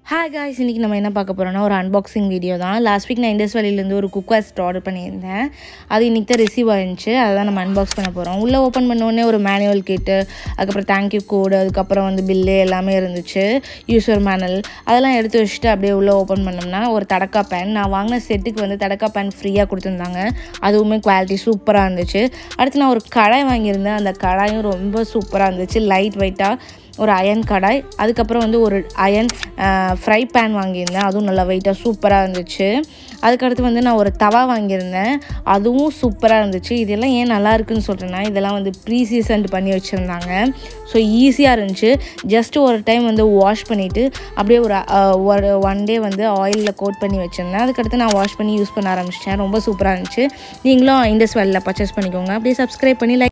hi guys இன்றைக்கி நம்ம என்ன பார்க்க போகிறோம்னா ஒரு அன்பாக்சிங் வீடியோ தான் லாஸ்ட் வீக் நான் இண்டஸ் வேலியிலேருந்து ஒரு குக் வேஸ்ட் ஆர்டர் பண்ணியிருந்தேன் அது இன்றைக்கி தான் ரிசீவ் ஆயிருந்துச்சு அதை தான் நம்ம அன்பாக்ஸ் பண்ண போகிறோம் உள்ளே ஓப்பன் பண்ணோடனே ஒரு மேனுவல் கிட்டு அதுக்கப்புறம் தேங்க்யூ கோடு அதுக்கப்புறம் வந்து பில்லு எல்லாமே இருந்துச்சு யூசர் மேனல் அதெல்லாம் எடுத்து வச்சுட்டு அப்படியே உள்ளே ஓப்பன் பண்ணோம்னா ஒரு தடக்கா பேன் நான் வாங்கின செட்டுக்கு வந்து தடக்கா பேன் ஃப்ரீயாக கொடுத்துருந்தாங்க அதுவுமே குவாலிட்டி சூப்பராக இருந்துச்சு அடுத்து நான் ஒரு கடாய் வாங்கியிருந்தேன் அந்த கடாயும் ரொம்ப சூப்பராக இருந்துச்சு லைட் வெயிட்டாக ஒரு அயன் கடாய் அதுக்கப்புறம் வந்து ஒரு அயன் ஃப்ரை பேன் வாங்கியிருந்தேன் அதுவும் நல்லா வெயிட்டாக சூப்பராக இருந்துச்சு அதுக்கடுத்து வந்து நான் ஒரு தவா வாங்கியிருந்தேன் அதுவும் சூப்பராக இருந்துச்சு இதெல்லாம் ஏன் நல்லா இருக்குன்னு சொல்கிறேன்னா இதெல்லாம் வந்து ப்ரீ சீசன்ட் பண்ணி வச்சுருந்தாங்க ஸோ ஈஸியாக இருந்துச்சு ஜஸ்ட் ஒரு டைம் வந்து வாஷ் பண்ணிவிட்டு அப்படியே ஒரு அஹ், ஒரு ஒன் டே வந்து ஆயிலில் கோட் பண்ணி வச்சுருந்தேன் அதுக்கடுத்து நான் வாஷ் பண்ணி யூஸ் பண்ண ஆரம்பிச்சிட்டேன் ரொம்ப சூப்பராக இருந்துச்சு நீங்களும் இண்டஸ் வேலில் பர்ச்சேஸ் பண்ணிக்கோங்க அப்படியே சப்ஸ்கிரைப் பண்ணி லைக்